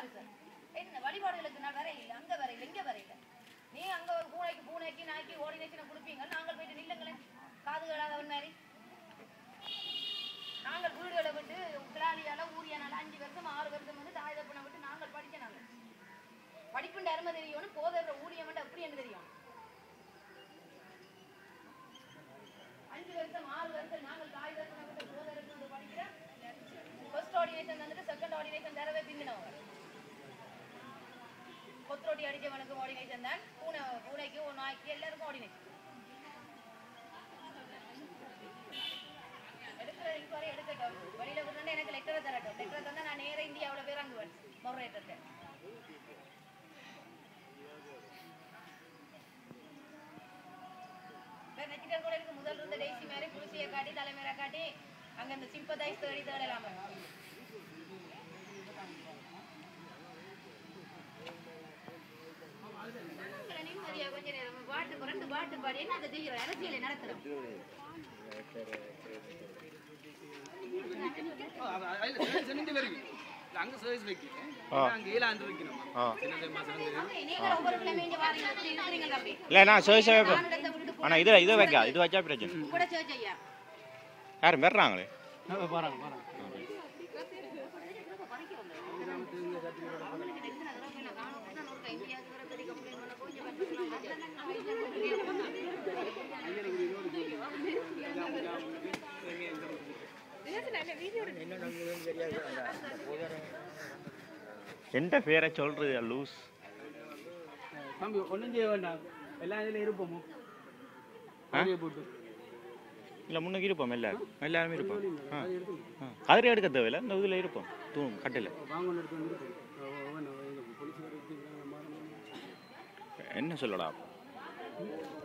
sir என்ன வழிபாடுகளுக்கு நான் வர இல்லை அங்க வர இல்லை இங்க வர இல்லை நீ அங்க ஒரு பூனைக்கு பூனைக்கு நாய்க்கு ஓடினேஷனை கொடுப்பீங்க நாங்கள் போயிட்டு நில்லுங்களேன் காது கேளாதவன் மாதிரி நாங்கள் வீடுகளை விட்டு கிளாலியால ஊரியானால அஞ்சு வருஷம் ஆறு வருஷம் வந்து தாய் தப்பனை விட்டு நாங்கள் படிக்க நாங்கள் படிப்புண்ட அருமை தெரியணும் போதற ஊழியம் வந்து அப்படி என்ன தெரியும் அஞ்சு வருஷம் ஆறு வருஷம் நாங்கள் தாய் தப்பனை விட்டு போதற்கு வந்து படிக்கிறோம் ஃபர்ஸ்ட் ஆர்டினேஷன் வந்துட்டு செகண்ட் ஆர்டினேஷன் தரவே பிந்தினவங்க கொத்ரோட்டி அடிச்சவனுக்கும் ஆர்டினேஷன் தான் பூனை பூனைக்கு ஒரு நாய்க்கு எல்லாருக்கும் ஆர்டினேஷன் எடுக்கிற இன்கொயரி எடுக்கட்டும் வெளியில விட்டு எனக்கு லெட்டரை தரட்டும் லெட்டரை தந்தா நான் நேரா இந்தியாவுல போய் இறங்குவேன் மொரேட்டத்தை நெச்சிட்டர் கோயிலுக்கு முதல் இருந்த டெய்ஸி மாதிரி புளிசியை காட்டி தலைமையை காட்டி அங்க இந்த சிம்பதைஸ் தேடி தேடலாமா நிம்மதியா கொஞ்ச நேரம் பாட்டு ரெண்டு பாட்டு பாடி என்ன அதை செய்யறோம் அரசியலை நடத்துறோம் சென்னிட்டு வருவீங்க அங்க சர்வீஸ் வைக்கிறேன் அங்க ஏழாண்டு வைக்கணும் ஆ சின்ன மாசம் வந்து தம்பி, நீங்கள் ஒவ்வொரு கிழமையும் இங்க வாரீங்க இப்படி இருக்கிறீங்க தம்பி இல்லை நான் சர்வீஸாக வைப்பேன் மானுடத்தை விட்டுட்டு ஆனால் இதை இதை வைக்கா இது வச்சா பிரச்சனை கூட சேர்ச் ஐயா யாரும் பெறாங்களே போறாங்க போறாங்க எந்த பேரை சொல்றது லூஸ் தம்பி ஒண்ணும் செய்ய வேண்டாம் எல்லாம் இதுல இருப்போமோ ஆடியோ போட்டு இல்லை முன்னுக்கு இருப்போம் எல்லாரும் எல்லாருமே இருப்போம் ஆ ஆ கதிரை எடுக்க தேவையில்ல இந்த இதில் இருப்போம் தூண் கட்டில் வாங்க ஒன்று எடுத்து வந்து இருப்போம் போலீஸ் என்ன சொல்லடா